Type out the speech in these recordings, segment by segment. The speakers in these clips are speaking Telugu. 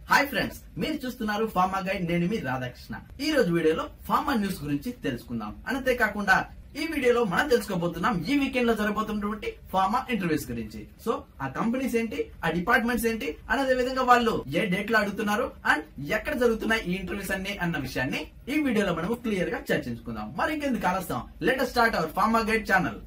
హాయ్ ఫ్రెండ్స్ మీరు చూస్తున్నారు ఫార్మా గైడ్ నేను మీ రాధాకృష్ణ ఈ రోజు వీడియోలో ఫార్మా న్యూస్ గురించి తెలుసుకుందాం అంతేకాకుండా ఈ వీడియోలో మనం తెలుసుకోబోతున్నాం ఈ వీకెండ్ లో జరగబోతున్నటువంటి ఫార్మా ఇంటర్వ్యూస్ గురించి సో ఆ కంపెనీస్ ఏంటి ఆ డిపార్ట్మెంట్స్ ఏంటి అండ్ అదే విధంగా వాళ్ళు ఏ డేట్ లో అడుగుతున్నారు అండ్ ఎక్కడ జరుగుతున్నాయి ఈ ఇంటర్వ్యూస్ అన్ని అన్న విషయాన్ని ఈ వీడియోలో మనము క్లియర్ గా చర్చించుకుందాం మరి ఇంకెందుకు ఆలస్యం let start our pharma guide channel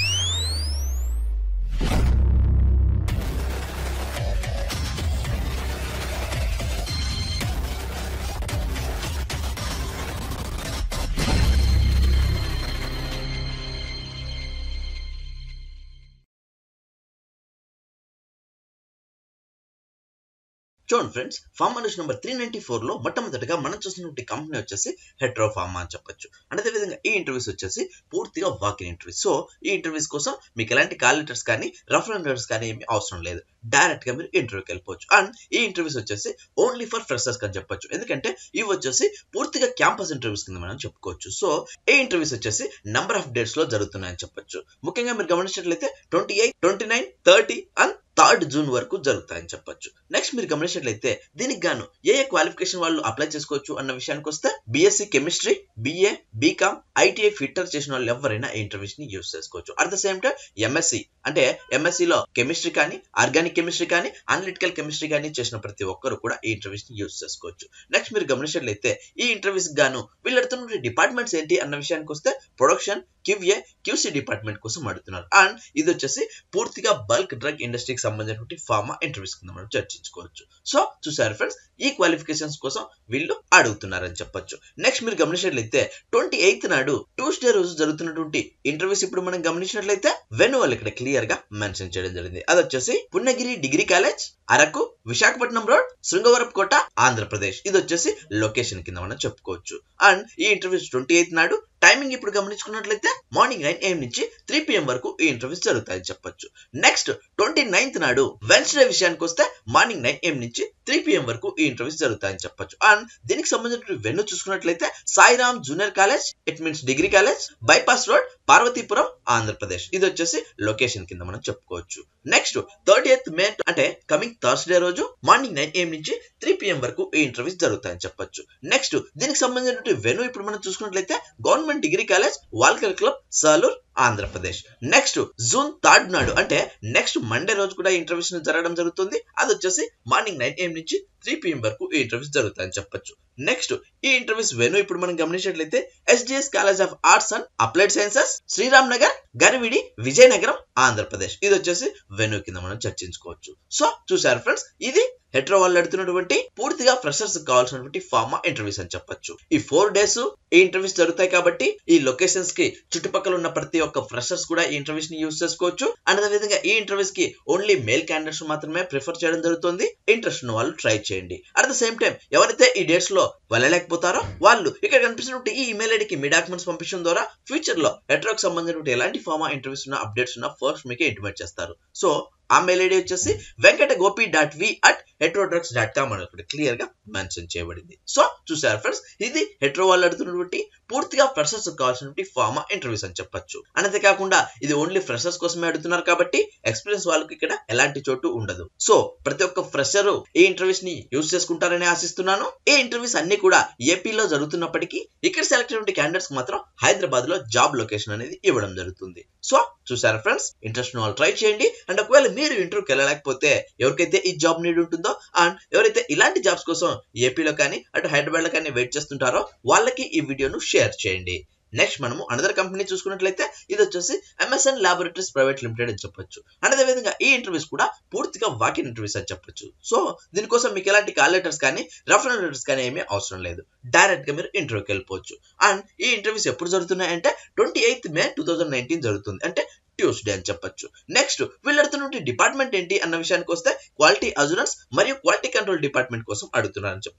చూడండి friends pharma news number three ninety four లో మొట్టమొదటిగా మనం చూసినటువంటి కంపెనీ వచ్చేసి హెట్రో ఫార్మా అని చెప్పొచ్చు అండ్ అదేవిధంగా ఈ ఇంటర్వ్యూస్ వచ్చేసి పూర్తిగా వాకిన్ ఇంటర్వ్యూస్ సో ఈ ఇంటర్వ్యూస్ కోసం మీకు ఎలాంటి కాల్ లెటర్స్ కానీ రెఫరెన్స్ లెటర్స్ కానీ ఏమీ అవసరం లేదు డైరెక్ట్ గా మీరు ఇంటర్వ్యూకి వెళ్ళిపోవచ్చు అండ్ ఈ ఇంటర్వ్యూస్ వచ్చేసి ఓన్లీ ఫర్ ఫ్రెషర్స్ అని చెప్పొచ్చు ఎందుకంటే ఇవి వచ్చేసి పూర్తిగా క్యాంపస్ ఇంటర్వ్యూస్ కింద మనం చెప్పుకోవచ్చు సో ఈ ఇంటర్వ్యూస్ వచ్చేసి నంబర్ ఆఫ్ డేట్స్ లో జరుగుతున్నాయని చెప్పొచ్చు ముఖ్యంగా మీరు గమనించినట్లయితే twenty eight twenty nine thirty and third June వరకు జరుగుతాయని చెప్పొచ్చు నెక్స్ట్ మీరు గమనించినట్లయితే దీనికి గాను ఏ ఏ క్వాలిఫికేషన్ వాళ్ళు అప్లై చేసుకోవచ్చు అన్న విషయానికి వస్తే BSc chemistry BA BCom ITI fitter చేసిన వాళ్ళు ఎవరైనా ఈ ఇంటర్వ్యూస్ ని యూస్ చేసుకోవచ్చు at the same time MSc అంటే ఎంఎస్సి లో కెమిస్ట్రీ కానీ ఆర్గానిక్ కెమిస్ట్రీ కానీ అనలిటికల్ కెమిస్ట్రీ కానీ చేసిన ప్రతి ఒక్కరు కూడా ఈ ఇంటర్వ్యూస్ ని యూస్ చేసుకోవచ్చు నెక్స్ట్ మీరు గమనించినట్లయితే ఈ ఇంటర్వ్యూస్ గాను వీళ్ళు అడుగుతున్న డిపార్ట్మెంట్స్ ఏంటి అన్న విషయానికి వస్తే ప్రొడక్షన్ క్యూఏ క్యూసీ డిపార్ట్మెంట్ కోసం అడుగుతున్నారు అండ్ ఇది వచ్చేసి పూర్తిగా బల్క్ డ్రగ్ ఇండస్ట్రీకి సంబంధించినటువంటి ఫార్మా ఇంటర్వ్యూస్ కింద మనం చర్చించుకోవచ్చు సో చూసారు ఫ్రెండ్స్ ఈ క్వాలిఫికేషన్స్ కోసం వీళ్ళు అడుగుతున్నారని చెప్పొచ్చు నెక్స్ట్ మీరు గమనించినట్లయితే ట్వంటీ ఎయిత్ నాడు ట్యూస్డే రోజు జరుగుతున్నటువంటి ఇంటర్వ్యూస్ ఇప్పుడు మనం గమనించినట్లయితే వెను వాళ్ళు ఇక్కడ క్లియర్ గా మెన్షన్ చేయడం జరిగింది అది వచ్చేసి Punnagiri degree college Araku Visakhapatnam road Srungavarapu Kota Andhra Pradesh ఇది వచ్చేసి లొకేషన్ కింద మనం చెప్పుకోవచ్చు అండ్ ఈ ఇంటర్వ్యూస్ ట్వంటీ ఎయిత్ నాడు టైమింగ్ ఇప్పుడు గమనించుకున్నట్లయితే మార్నింగ్ నైన్ ఏఎం నుంచి త్రీ పిఎం వరకు ఈ ఇంటర్వ్యూస్ జరుగుతాయని చెప్పొచ్చు నెక్స్ట్ ట్వంటీ నైన్త్ నాడు వెన్స్డే విషయానికి వస్తే మార్నింగ్ నైన్ ఏఎం నుంచి త్రీ పిఎం వరకు ఈ ఇంటర్వ్యూస్ జరుగుతాయని చెప్పొచ్చు అండ్ దీనికి సంబంధించిన వెన్ను చూసుకున్నట్లయితే Sairam junior college it means degree college bypass road Parvathipuram Andhra Pradesh ఇది వచ్చేసి లొకేషన్ కింద మనం చెప్పుకోవచ్చు నెక్స్ట్ థర్టీ ఎయిత్ మే అంటే కమింగ్ థర్స్డే రోజు మార్నింగ్ నైన్ ఏఎం నుంచి త్రీ పిఎం వరకు ఈ ఇంటర్వ్యూస్ జరుగుతాయని చెప్పొచ్చు నెక్స్ట్ దీనికి సంబంధించినటువంటి వెను ఇప్పుడు మనం చూసుకున్నట్లయితే government degree college walker club Salur Andhra Pradesh next June third నాడు అంటే నెక్స్ట్ మండే రోజు కూడా ఇంటర్వ్యూస్ జరగడం జరుగుతుంది అది వచ్చేసి మార్నింగ్ నైన్ ఏఎం నుంచి త్రీ పిఎం వరకు ఈ ఇంటర్వ్యూస్ జరుగుతాయని చెప్పొచ్చు నెక్స్ట్ ఈ ఇంటర్వ్యూస్ వెను ఇప్పుడు మనం గమనించినట్లయితే SDS college of arts and applied sciences Sriram Nagar Garividi Vizianagaram Andhra Pradesh ఇది వచ్చేసి వెను కింద మనం చర్చించుకోవచ్చు సో చూసారు ఫ్రెండ్స్ ఇది హెట్రో వాళ్ళు అడుగుతున్నటువంటి పూర్తిగా ఫ్రెషర్స్ కావాల్సినటువంటి ఫార్మా ఇంటర్వ్యూస్ అని చెప్పొచ్చు ఈ ఫోర్ డేస్ ఈ ఇంటర్వ్యూస్ జరుగుతాయి కాబట్టి ఈ లొకేషన్స్ కి చుట్టుపక్కల ఉన్న ప్రతి ఒక్క ఫ్రెషర్స్ కూడా ఈ ఇంటర్వ్యూస్ ని యూస్ చేసుకోవచ్చు అండ్ అదే విధంగా ఈ ఇంటర్వ్యూస్ కి ఓన్లీ మేల్ క్యాండిడేట్స్ మాత్రమే ప్రిఫర్ చేయడం జరుగుతుంది ఇంట్రెస్ట్ ఉన్న వాళ్ళు ట్రై చేయండి అట్ ద సేమ్ టైం ఎవరైతే ఈ డేట్స్ లో వెళ్ళలేకపోతారో వాళ్ళు ఇక్కడ కనిపిస్తున్నటువంటి ఈ ఇమెయిల్ ఐడికి మీ డాక్యుమెంట్స్ పంపించడం ద్వారా ఫ్యూచర్ లో హెట్రోకి సంబంధించిన ఎలాంటి ఫార్మా ఇంటర్వ్యూస్ ఉన్న అప్డేట్స్ ఉన్న ఫస్ట్ మీకు ఇంటిమేట్ చేస్తారు సో ఆ మెయిల్ ఐడి వచ్చేసి Venkata Gopi dot V at Hetero drugs dot com అని ఒకటి క్లియర్ గా మెన్షన్ చేయబడింది సో చూసారు ఫ్రెండ్స్ ఇది హెట్రో వాళ్ళు అడుగుతున్నటువంటి పూర్తిగా ఫ్రెషర్స్ కావాల్సినటువంటి ఫార్మా ఇంటర్వ్యూస్ అని చెప్పొచ్చు అంతే కాకుండా ఇది ఓన్లీ ఫ్రెషర్స్ కోసమే అడుగుతున్నారు కాబట్టి ఎక్స్పీరియన్స్ వాళ్ళకి ఇక్కడ ఎలాంటి చోటు ఉండదు సో ప్రతి ఒక్క ఫ్రెషర్ ఈ ఇంటర్వ్యూస్ ని యూస్ చేసుకుంటారని ఆశిస్తున్నాను ఈ ఇంటర్వ్యూస్ అన్ని కూడా ఏపీలో జరుగుతున్నప్పటికీ ఇక్కడ సెలెక్ట్ అయిన క్యాండిడేట్స్ మాత్రం హైదరాబాద్ లో జాబ్ లొకేషన్ అనేది ఇవ్వడం జరుగుతుంది సో చూసారా ఫ్రెండ్స్ ఇంట్రెస్ట్ వాళ్ళు ట్రై చేయండి అండ్ ఒకవేళ మీరు ఇంటర్వ్యూకి వెళ్ళలేకపోతే ఎవరికైతే ఈ జాబ్ నీడ్ ఉంటుందో అండ్ ఎవరైతే ఇలాంటి జాబ్స్ కోసం ఏపీలో కానీ అటు హైదరాబాద్ లో కానీ వెయిట్ చేస్తుంటారో వాళ్ళకి ఈ వీడియోను షేర్ చేయండి నెక్స్ట్ మనము అనదర్ కంపెనీ చూసుకున్నట్లయితే ఇది వచ్చేసి ఎంఎస్ఎన్ లాబొరేటరీస్ ప్రైవేట్ లిమిటెడ్ అని చెప్పొచ్చు అండ్ అదే విధంగా ఈ ఇంటర్వ్యూస్ కూడా పూర్తిగా వాకిన్ ఇంటర్వ్యూస్ అని చెప్పొచ్చు సో దీనికోసం మీకు ఎలాంటి కాల్ లెటర్స్ కానీ రెఫరెన్స్ లెటర్స్ కానీ ఏమీ అవసరం లేదు డైరెక్ట్ గా మీరు ఇంటర్వ్యూకి వెళ్ళిపోవచ్చు అండ్ ఈ ఇంటర్వ్యూస్ ఎప్పుడు జరుగుతున్నాయి అంటే twenty eighth May two thousand nineteen జరుగుతుంది అంటే ట్యూస్డే అని చెప్పొచ్చు నెక్స్ట్ వీళ్ళు అడుగుతున్నటువంటి డిపార్ట్మెంట్ ఏంటి అన్న విషయానికి వస్తే క్వాలిటీ అజురెన్స్ మరియు క్వాలిటీ కంట్రోల్ డిపార్ట్మెంట్ కోసం అడుగుతున్నారని చెప్పొచ్చు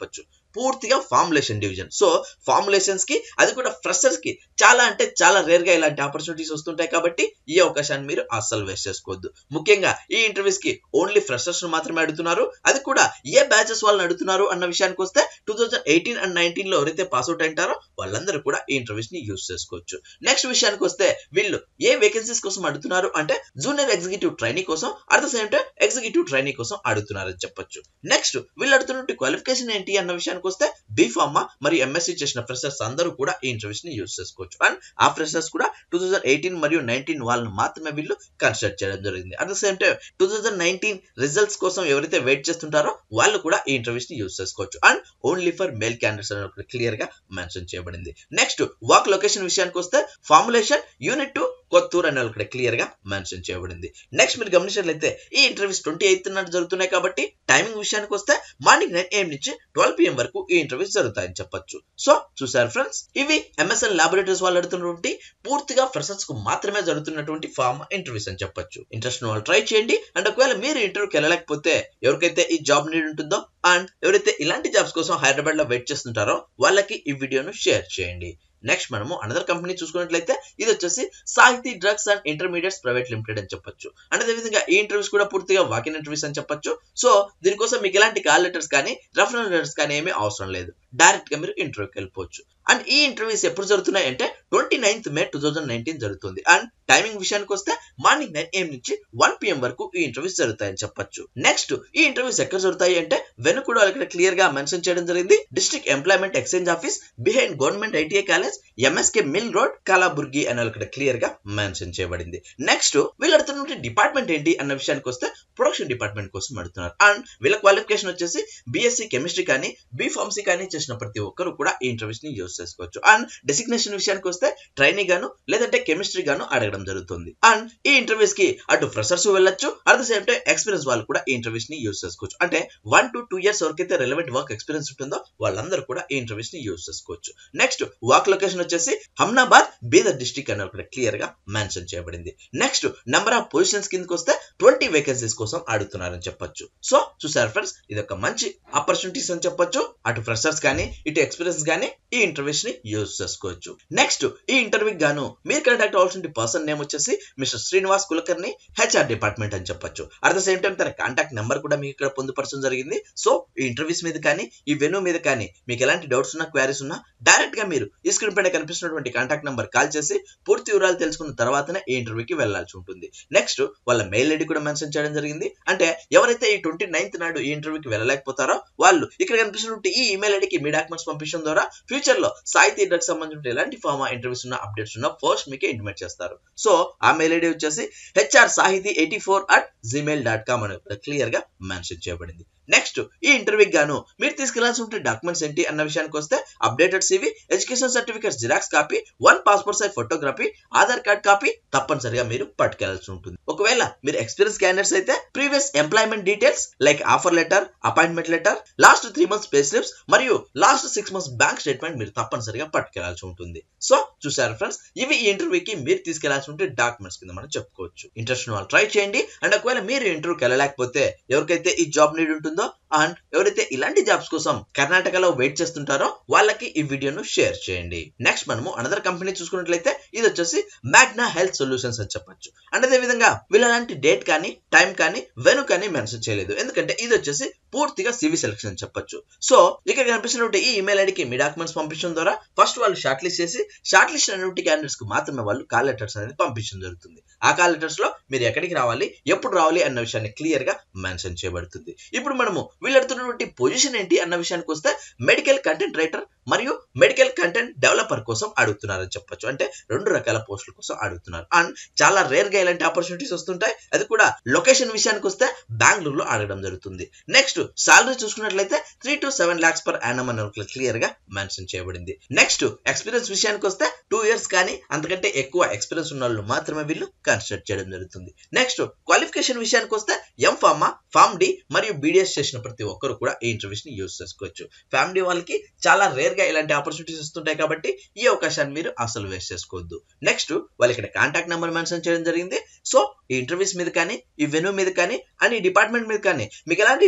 పూర్తిగా ఫార్ములేషన్ డివిజన్ సో ఫార్ములేషన్స్ కి అది కూడా ఫ్రెషర్స్ కి చాలా అంటే చాలా రేర్ గా ఇలాంటి ఆపర్చునిటీస్ వస్తుంటాయి కాబట్టి ఈ అవకాశాన్ని మీరు అస్సలు వేస్ట్ చేసుకోవద్దు ముఖ్యంగా ఈ ఇంటర్వ్యూస్ కి ఓన్లీ ఫ్రెషర్స్ ను మాత్రమే అడుగుతున్నారు అది కూడా ఏ బ్యాచెస్ వాళ్ళని అడుగుతున్నారు అన్న విషయానికి వస్తే two thousand eighteen and nineteen లో ఎవరైతే పాస్ అవుట్ అంటారో వాళ్ళందరూ కూడా ఈ ఇంటర్వ్యూస్ ని యూస్ చేసుకోవచ్చు నెక్స్ట్ విషయానికి వస్తే వీళ్ళు ఏ వేకెన్సీస్ కోసం అడుగుతున్నారు అంటే జూనియర్ ఎగ్జిక్యూటివ్ ట్రైనింగ్ కోసం at the same time executive training కోసం అడుగుతున్నారని చెప్పొచ్చు నెక్స్ట్ వీళ్ళు అడుగుతున్న క్వాలిఫికేషన్ ఏంటి అన్న విషయానికి వస్తే బీ ఫార్మా మరియు ఎంఎస్సీ చేసిన ఫ్రెషర్స్ అందరూ కూడా ఈ ఇంటర్వ్యూస్ ని యూస్ చేసుకోవచ్చు అండ్ ఆ ఫ్రెషర్స్ కూడా టూ థౌసండ్ ఎయిటీన్ మరియు నైన్టీన్ వాళ్ళని మాత్రమే వీళ్ళు కన్సిడర్ చేయడం జరిగింది at the same time two thousand nineteen results కోసం ఎవరైతే వెయిట్ చేస్తుంటారో వాళ్ళు కూడా ఈ ఇంటర్వ్యూస్ ని యూస్ చేసుకోవచ్చు and only for male candidates అని ఒకటి క్లియర్ గా మెన్షన్ చేయబడింది నెక్స్ట్ వాక్ లొకేషన్ విషయానికి వస్తే ఫార్ములేషన్ యూనిట్ టు కొత్తూరు అనే ఇక్కడ క్లియర్ గా మెన్షన్ చేయబడింది నెక్స్ట్ మీరు గమనించినట్లయితే ఈ ఇంటర్వ్యూస్ ట్వంటీ ఎయిత్ నాడు జరుగుతున్నాయి కాబట్టి టైమింగ్ విషయానికి వస్తే మార్నింగ్ నైన్ ఏఎం నుంచి ట్వెల్వ్ పిఎం వరకు ఈ ఇంటర్వ్యూస్ జరుగుతాయని చెప్పొచ్చు సో చూసారు ఫ్రెండ్స్ ఇవి ఎంఎస్ఎన్ లాబొరేటరీస్ వాళ్ళు అడుగుతున్నటువంటి పూర్తిగా ఫ్రెషర్స్ కు మాత్రమే జరుగుతున్నటువంటి ఫార్మ్ ఇంటర్వ్యూస్ అని చెప్పొచ్చు ఇంట్రెస్ట్ వాళ్ళు ట్రై చేయండి అండ్ ఒకవేళ మీరు ఇంటర్వ్యూకి వెళ్ళలేకపోతే ఎవరికైతే ఈ జాబ్ నీడ్ ఉంటుందో అండ్ ఎవరైతే ఇలాంటి జాబ్స్ కోసం హైదరాబాద్ లో వెయిట్ చేస్తుంటారో వాళ్ళకి ఈ వీడియోను షేర్ చేయండి నెక్స్ట్ మనము అనదర్ కంపెనీ చూసుకున్నట్లయితే ఇది వచ్చేసి Sahithi drugs and intermediates private limited అని చెప్పొచ్చు అండ్ అదేవిధంగా ఈ ఇంటర్వ్యూస్ కూడా పూర్తిగా వాకిన్ ఇంటర్వ్యూస్ అని చెప్పొచ్చు సో దీనికోసం మీకు ఎలాంటి కాల్ లెటర్స్ కానీ రెఫరల్ లెటర్స్ కానీ ఏమీ అవసరం లేదు డైరెక్ట్ గా మీరు ఇంటర్వ్యూకి వెళ్ళిపోవచ్చు అండ్ ఈ ఇంటర్వ్యూస్ ఎప్పుడు జరుగుతున్నాయి అంటే twenty ninth May two thousand nineteen జరుగుతుంది అండ్ టైమింగ్ విషయానికి వస్తే మార్నింగ్ నైన్ ఏఎం నుంచి వన్ పిఎం వరకు ఈ ఇంటర్వ్యూస్ జరుగుతాయని చెప్పొచ్చు నెక్స్ట్ ఈ ఇంటర్వ్యూస్ ఎక్కడ జరుగుతాయి అంటే వెను కూడా ఇక్కడ క్లియర్ గా మెన్షన్ చేయడం జరిగింది district employment exchange office behind government ITI college MSK mill road Kalaburagi అని ఇక్కడ క్లియర్ గా మెన్షన్ చేయబడింది నెక్స్ట్ వీళ్ళు అడుగుతున్న డిపార్ట్మెంట్ ఏంటి అన్న విషయానికి వస్తే ప్రొడక్షన్ డిపార్ట్మెంట్ కోసం అడుగుతున్నారు అండ్ వీళ్ళ క్వాలిఫికేషన్ వచ్చేసి బీఎస్సీ కెమిస్ట్రీ కానీ బీ ఫార్మసీ కానీ చేసిన ప్రతి ఒక్కరు కూడా ఈ ఇంటర్వ్యూస్ ని యూస్ చేసుకోవచ్చు అండ్ డెసిగ్నేషన్ విషయానికి వస్తే ట్రైనింగ్ గాను లేదంటే కెమిస్ట్రీ గాను అడగడం జరుగుతుంది అండ్ ఈ ఇంటర్వ్యూస్ కి అటు ఫ్రెషర్స్ వెళ్ళొచ్చు at the same time experience వాళ్ళు కూడా ఈ ఇంటర్వ్యూస్ ని యూస్ చేసుకోవచ్చు అంటే వన్ టు టూ ఇయర్స్ వరకైతే రెలవెంట్ వర్క్ ఎక్స్పీరియన్స్ ఉంటుందో వాళ్ళందరూ కూడా ఈ ఇంటర్వ్యూస్ ని యూస్ చేసుకోవచ్చు నెక్స్ట్ వాక్ లొకేషన్ వచ్చేసి హమ్నాబాద్ బీదర్ డిస్ట్రిక్ట్ అని ఒకటి క్లియర్ గా మెన్షన్ చేయబడింది నెక్స్ట్ నెంబర్ ఆఫ్ పొజిషన్స్ కిందకి వస్తే ట్వంటీ వేకెన్సీస్ కోసం అడుగుతున్నారని చెప్పొచ్చు సో చూసారు ఫ్రెండ్స్ ఇది ఒక మంచి ఆపర్చునిటీస్ అని చెప్పొచ్చు అటు ఫ్రెషర్స్ కానీ ఇటు ఎక్స్పీరియన్స్ కానీ ఈ ఇంటర్వ్యూస్ ని యూజ్ చేసుకోవచ్చు నెక్స్ట్ ఈ ఇంటర్వ్యూకి గాను మీరు కాంటాక్ట్ అవ్వాల్సిన పర్సన్ నేమ్ వచ్చేసి mister Srinivas Kulkarni HR department అని చెప్పొచ్చు అట్ ద సేమ్ టైం తన కాంటాక్ట్ నెంబర్ కూడా మీకు ఇక్కడ పొందుపరచడం జరిగింది సో ఈ ఇంటర్వ్యూస్ మీద కానీ ఈ వెను మీద కానీ మీకు ఎలాంటి డౌట్స్ ఉన్నా క్వారీస్ ఉన్నా డైరెక్ట్ గా మీరు ఈ స్క్రీన్ పైన కనిపిస్తున్నటువంటి కాంటాక్ట్ నెంబర్ కాల్ చేసి పూర్తి వివరాలు తెలుసుకున్న తర్వాతనే ఈ ఇంటర్వ్యూకి వెళ్లాల్సి ఉంటుంది నెక్స్ట్ వాళ్ళ మెయిల్ ఐడి కూడా మెన్షన్ చేయడం జరిగింది అంటే ఎవరైతే ఈ ట్వంటీ నైన్త్ నాడు ఈ ఇంటర్వ్యూకి వెళ్ళలేకపోతారో వాళ్ళు ఇక్కడ కనిపిస్తున్నటువంటి ఈ ఈమెయిల్ ఐడికి మీ డాక్యుమెంట్స్ పంపించడం ద్వారా ఫ్యూచర్ లో సాహితీ డ్రగ్ సంబంధించిన ఎలాంటి ఫార్మా ఇంటర్వ్యూస్ ఉన్న అప్డేట్స్ ఉన్న ఫస్ట్ మీకే ఇంటిమేట్ చేస్తారు సో ఆ మెయిల్ ఐడి వచ్చేసి HR Sahithi eighty four at Gmail dot com అని క్లియర్ గా మెన్షన్ చేయబడింది నెక్స్ట్ ఈ ఇంటర్వ్యూకి గాను మీరు తీసుకెళ్లాల్సి ఉంటే డాక్యుమెంట్స్ ఏంటి అన్న విషయానికి వస్తే updated CV education certificate xerox copy one passport size photography Aadhaar card copy తప్పనిసరిగా మీరు పట్టుకెళ్లాల్సి ఉంటుంది ఒకవేళ మీరు ఎక్స్పీరియన్స్ క్యాండిడేట్స్ అయితే previous employment details like offer letter appointment letter last three months pay slips మరియు last six months bank statement మీరు తప్పనిసరిగా పట్టుకెళ్లాల్సి ఉంటుంది సో చూసారు ఫ్రెండ్స్ ఇవి ఈ ఇంటర్వ్యూకి మీరు తీసుకెళ్లాల్సి ఉంటే డాక్యుమెంట్స్ కింద మనం చెప్పుకోవచ్చు ఇంట్రెస్ట్ వాళ్ళు ట్రై చేయండి అండ్ ఒకవేళ మీరు ఇంటర్వ్యూకి వెళ్ళలేకపోతే ఎవరికైతే ఈ జాబ్ నీడ్ ఉంటుందో అండ్ ఎవరైతే ఇలాంటి జాబ్స్ కోసం కర్ణాటకలో వెయిట్ చేస్తుంటారో వాళ్ళకి ఈ వీడియోను షేర్ చేయండి నెక్స్ట్ మనము అనదర్ కంపెనీ చూసుకున్నట్లయితే ఇది వచ్చేసి మ్యాగ్నా హెల్త్ సొల్యూషన్స్ అని చెప్పొచ్చు అండ్ అదే విధంగా వీళ్ళలాంటి డేట్ కానీ టైం కానీ వెను కానీ మెన్షన్ చేయలేదు ఎందుకంటే ఇది వచ్చేసి పూర్తిగా సివి సెలక్షన్ అని చెప్పొచ్చు సో ఇక్కడ కనిపిస్తున్నటువంటి ఈ ఈమెయిల్ ఐడికి మీ డాక్యుమెంట్స్ పంపించడం ద్వారా ఫస్ట్ వాళ్ళు షార్ట్ లిస్ట్ చేసి షార్ట్ లిస్ట్ అయినటువంటి క్యాండిడేట్స్ కు మాత్రమే వాళ్ళు కాల్ లెటర్స్ అనేది పంపించడం జరుగుతుంది ఆ కాల్ లెటర్స్ లో మీరు ఎక్కడికి రావాలి ఎప్పుడు రావాలి అన్న విషయాన్ని క్లియర్ గా మెన్షన్ చేయబడుతుంది ఇప్పుడు మనము వీళ్ళడుతున్నటువంటి పొజిషన్ ఏంటి అన్న విషయానికి వస్తే మెడికల్ కంటెంట్ రైటర్ మరియు మెడికల్ కంటెంట్ డెవలపర్ కోసం అడుగుతున్నారని చెప్పొచ్చు అంటే రెండు రకాల పోస్టుల కోసం అడుగుతున్నారు అండ్ చాలా రేర్ గా ఇలాంటి ఆపర్చునిటీస్ వస్తుంటాయి అది కూడా లొకేషన్ విషయానికి వస్తే బెంగళూరులో అడగడం జరుగుతుంది నెక్స్ట్ సాలరీ చూసుకున్నట్లయితే three to seven lakhs per annum అని క్లియర్ గా మెన్షన్ చేయబడింది నెక్స్ట్ ఎక్స్పీరియన్స్ విషయానికి వస్తే టూ ఇయర్స్ కానీ అంతకంటే ఎక్కువ ఎక్స్పీరియన్స్ ఉన్న వాళ్ళు మాత్రమే వీళ్ళు కన్సిడర్ చేయడం జరుగుతుంది నెక్స్ట్ క్వాలిఫికేషన్ విషయానికి వస్తే ఎం ఫార్మా ఫార్మ్ డి మరియు బీడిఎస్ చేసిన ప్రతి ఒక్కరు కూడా ఈ ఇంటర్వ్యూస్ ని యూజ్ చేసుకోవచ్చు ఫ్యామ్ డి వాళ్ళకి చాలా రేర్ గా ఇలాంటి ఆపర్చునిటీస్ వస్తుంటాయి కాబట్టి ఈ అవకాశాన్ని మీరు అసలు వేస్ట్ చేసుకోవద్దు నెక్స్ట్ వాళ్ళు ఇక్కడ కాంటాక్ట్ నెంబర్ మెన్షన్ చేయడం జరిగింది సో ఈ ఇంటర్వ్యూస్ మీద కానీ ఈ వెన్యూ మీద కానీ అండ్ ఈ డిపార్ట్మెంట్ మీద కానీ మీకు ఎలాంటి డౌట్ ఉన్నా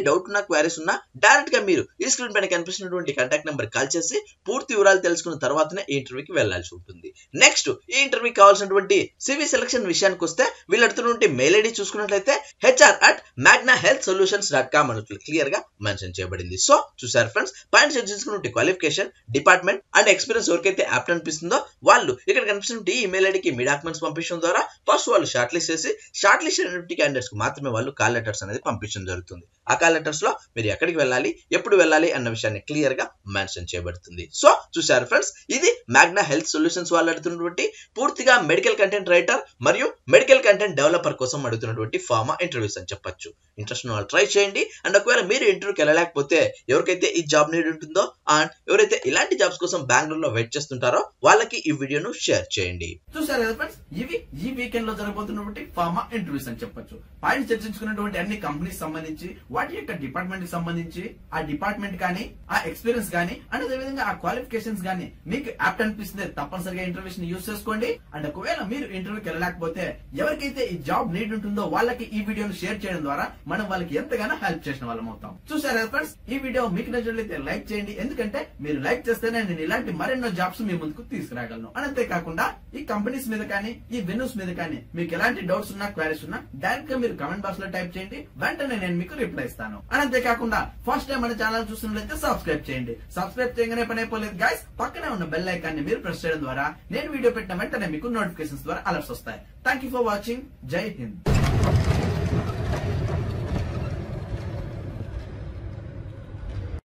క్వైరీస్ ఉన్నా డైరెక్ట్ గా మీరు ఈ స్క్రీన్ పైన కనిపిస్తున్నటువంటి కాంటాక్ట్ నెంబర్ కాల్ చేసి పూర్తి వివరాలు తెలుసుకున్న తర్వాతనే ఈ ఇంటర్వ్యూకి వెళ్లాల్సి ఉంటుంది నెక్స్ట్ ఈ ఇంటర్వ్యూకి కావాల్సినటువంటి సివి సెలక్షన్ విషయానికి వస్తే వీళ్ళు అడుగుతున్నటువంటి మెయిల్ ఐడి చూసుకున్నట్లయితే HR at Magna health solutions dot com అని క్లియర్ గా మెన్షన్ చేయబడింది సో చూసారు ఫ్రెండ్స్ పైన చర్చించుకున్న క్వాలిఫికేషన్ డిపార్ట్మెంట్ అండ్ ఎక్స్పీరియన్స్ ఎవరికైతే యాప్ట్ అనిపిస్తుందో వాళ్ళు ఇక్కడ కనిపిస్తున్న ఈ మెయిల్ ఐడికి మీ డాక్యుమెంట్స్ పంపించడం ద్వారా ఫస్ట్ వాళ్ళు షార్ట్ లిస్ట్ చేసి షార్ట్ లిస్ట్ అయినటువంటి క్యాండిడేట్స్ కు మాత్రమే వాళ్ళు కాల్ లెటర్స్ అనేది పంపించడం జరుగుతుంది ఆ కాల్ లెటర్స్ లో మీరు ఎక్కడికి వెళ్ళాలి ఎప్పుడు వెళ్ళాలి అన్న విషయాన్ని క్లియర్ గా మెన్షన్ చేయబడుతుంది సో చూసారు ఫ్రెండ్స్ ఇది మ్యాగ్నా హెల్త్ సొల్యూషన్స్ వాళ్ళు అడుగుతున్నటువంటి పూర్తిగా మెడికల్ కంటెంట్ రైటర్ మరియు మెడికల్ కంటెంట్ డెవలపర్ కోసం అడుగుతున్నటువంటి ఫార్మా ఇంటర్వ్యూస్ అని చెప్పొచ్చు ఇంట్రెస్ట్ ఉన్న వాళ్ళు ట్రై చేయండి అండ్ ఒకవేళ మీరు ఇంటర్వ్యూకి వెళ్ళలేకపోతే ఎవరికైతే ఈ జాబ్ నీడ్ ఉంటుందో అండ్ ఎవరైతే ఇలాంటి జాబ్స్ కోసం బెంగళూరులో వెయిట్ చేస్తుంటారో వాళ్ళకి ఈ వీడియోను షేర్ చేయండి చూసారు కదా ఫ్రెండ్స్ ఇవి ఈ వీకెండ్ లో జరగబోతున్నటువంటి ఫార్మా ఇంటర్వ్యూస్ అని చెప్పొచ్చు పైన చర్చించుకున్నటువంటి అన్ని కంపెనీస్ సంబంధించి వాటి యొక్క డిపార్ట్మెంట్ కి సంబంధించి ఆ డిపార్ట్మెంట్ కానీ ఆ ఎక్స్పీరియన్స్ కానీ అండ్ అదే విధంగా ఆ క్వాలిఫికేషన్స్ కానీ మీకు యాప్ట్ అనిపిస్తుంది తప్పనిసరిగా ఇంటర్వ్యూస్ ని యూస్ చేసుకోండి అండ్ ఒకవేళ మీరు ఇంటర్వ్యూకి వెళ్ళలేకపోతే ఎవరికైతే ఈ జాబ్ నీడ్ ఉంటుందో వాళ్ళకి ఈ వీడియోను షేర్ చేయడం ద్వారా మనం వాళ్ళకి ఎంతగానో హెల్ప్ చేసిన వాళ్ళం అవుతాం చూసారు కదా ఫ్రెండ్స్ ఈ వీడియో మీకు నచ్చినట్లయితే లైక్ చేయండి ఎందుకంటే మీరు లైక్ చేస్తేనే నేను ఇలాంటి మరెన్నో జాబ్స్ మీ ముందుకు తీసుకురాగలను అని అంతేకాకుండా ఈ కంపెనీస్ మీద కానీ ఈ వెన్యూస్ మీద కానీ మీకు ఎలాంటి డౌట్స్ ఉన్నా క్వైరీస్ ఉన్నా డైరెక్ట్ గా మీరు కమెంట్ బాక్స్ లో టైప్ చేయండి వెంటనే నేను మీకు రిప్లై ఇస్తాను అని అంతేకాకుండా ఫస్ట్ టైం మన ఛానల్ చూస్తున్నట్లయితే సబ్స్క్రైబ్ చేయండి సబ్స్క్రైబ్ చేయగానే పని అయిపోలేదు గైస్ పక్కనే ఉన్న బెల్ ఐకాన్ ని మీరు ప్రెస్ చేయడం ద్వారా నేను వీడియో పెట్టిన వెంటనే మీకు నోటిఫికేషన్స్ ద్వారా అలర్ట్స్ వస్తాయి థ్యాంక్ యూ ఫర్ వాచింగ్ జై హింద్